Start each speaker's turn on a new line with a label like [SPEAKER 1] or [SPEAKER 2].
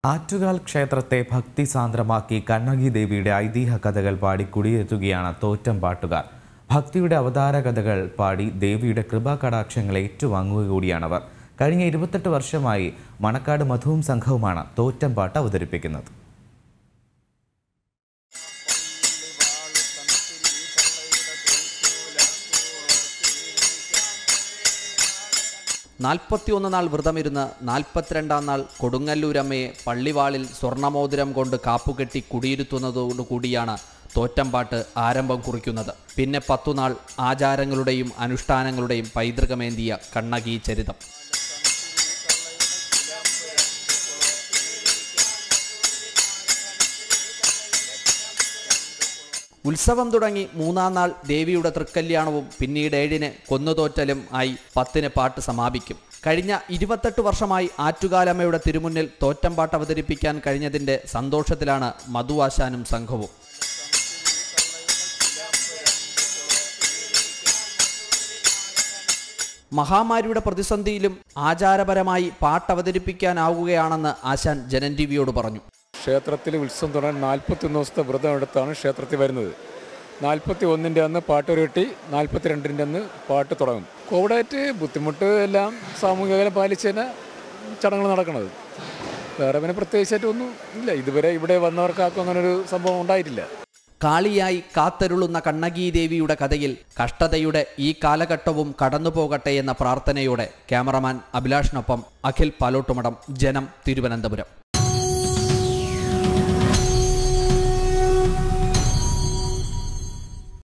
[SPEAKER 1] ആറ്റുകാൽ ക്ഷേത്രത്തെ ഭക്തിസാന്ദ്രമാക്കി കണ്ണകി ദേവിയുടെ ഐതിഹ്യ കഥകൾ പാടി കുടിയെത്തുകയാണ് തോറ്റം പാട്ടുകാർ ഭക്തിയുടെ അവതാര കഥകൾ പാടി ദേവിയുടെ കൃപാകടാക്ഷങ്ങൾ ഏറ്റുവാങ്ങുക കൂടിയാണവർ കഴിഞ്ഞ ഇരുപത്തെട്ട് വർഷമായി മണക്കാട് മധുവും സംഘവുമാണ് തോറ്റം പാട്ട് അവതരിപ്പിക്കുന്നത്
[SPEAKER 2] നാൽപ്പത്തിയൊന്ന് നാൾ വ്രതമിരുന്ന് നാൽപ്പത്തിരണ്ടാം നാൾ കൊടുങ്ങല്ലൂരമ്മയെ പള്ളിവാളിൽ സ്വർണമോതിരം കൊണ്ട് കാപ്പുകെട്ടി കുടിയിരുത്തുന്നതോടുകൂടിയാണ് തോറ്റമ്പാട്ട് ആരംഭം കുറിക്കുന്നത് പിന്നെ പത്തുനാൾ ആചാരങ്ങളുടെയും അനുഷ്ഠാനങ്ങളുടെയും പൈതൃകമേന്തിയ കണ്ണകി ചരിതം ഉത്സവം തുടങ്ങി മൂന്നാം നാൾ ദേവിയുടെ തൃക്കല്യാണവും പിന്നീട് ഏഴിന് കൊന്നുതോറ്റലും ആയി പത്തിന് പാട്ട് സമാപിക്കും കഴിഞ്ഞ ഇരുപത്തെട്ട് വർഷമായി ആറ്റുകാലമ്മയുടെ തിരുമുന്നിൽ തോറ്റംപാട്ട് അവതരിപ്പിക്കാൻ കഴിഞ്ഞതിൻ്റെ സന്തോഷത്തിലാണ് മധു ആശാനും സംഘവും മഹാമാരിയുടെ പ്രതിസന്ധിയിലും ആചാരപരമായി പാട്ട് അവതരിപ്പിക്കാനാവുകയാണെന്ന് ആശാൻ ജനൻ ടി വിയോട് പറഞ്ഞു
[SPEAKER 3] ക്ഷേത്രത്തിൽ ഉത്സവം തുടങ്ങാൻ നാൽപ്പത്തൊന്ന് ദിവസത്തെ വ്രതം എടുത്താണ് ക്ഷേത്രത്തിൽ വരുന്നത് നാൽപ്പത്തി ഒന്നിൻ്റെ അന്ന് പാട്ട് ഉരുട്ടി നാൽപ്പത്തി രണ്ടിൻ്റെ അന്ന് പാട്ട് തുടങ്ങും കോവിഡായിട്ട് ബുദ്ധിമുട്ട് എല്ലാം സാമൂഹിക അകലം പാലിച്ച് തന്നെ ചടങ്ങുകൾ നടക്കുന്നത് വേറെ പിന്നെ പ്രത്യേകിച്ചായിട്ട് ഒന്നും ഇല്ല ഇതുവരെ ഇവിടെ വന്നവർക്കാർക്കും അങ്ങനെ ഒരു സംഭവം ഉണ്ടായിട്ടില്ല
[SPEAKER 2] കാളിയായി കാത്തരുളുന്ന കണ്ണകീ ദേവിയുടെ കഥയിൽ കഷ്ടതയുടെ ഈ കാലഘട്ടവും കടന്നുപോകട്ടെ എന്ന പ്രാർത്ഥനയോടെ ക്യാമറമാൻ അഭിലാഷിനൊപ്പം അഖിൽ പാലോട്ടുമടം ജനം തിരുവനന്തപുരം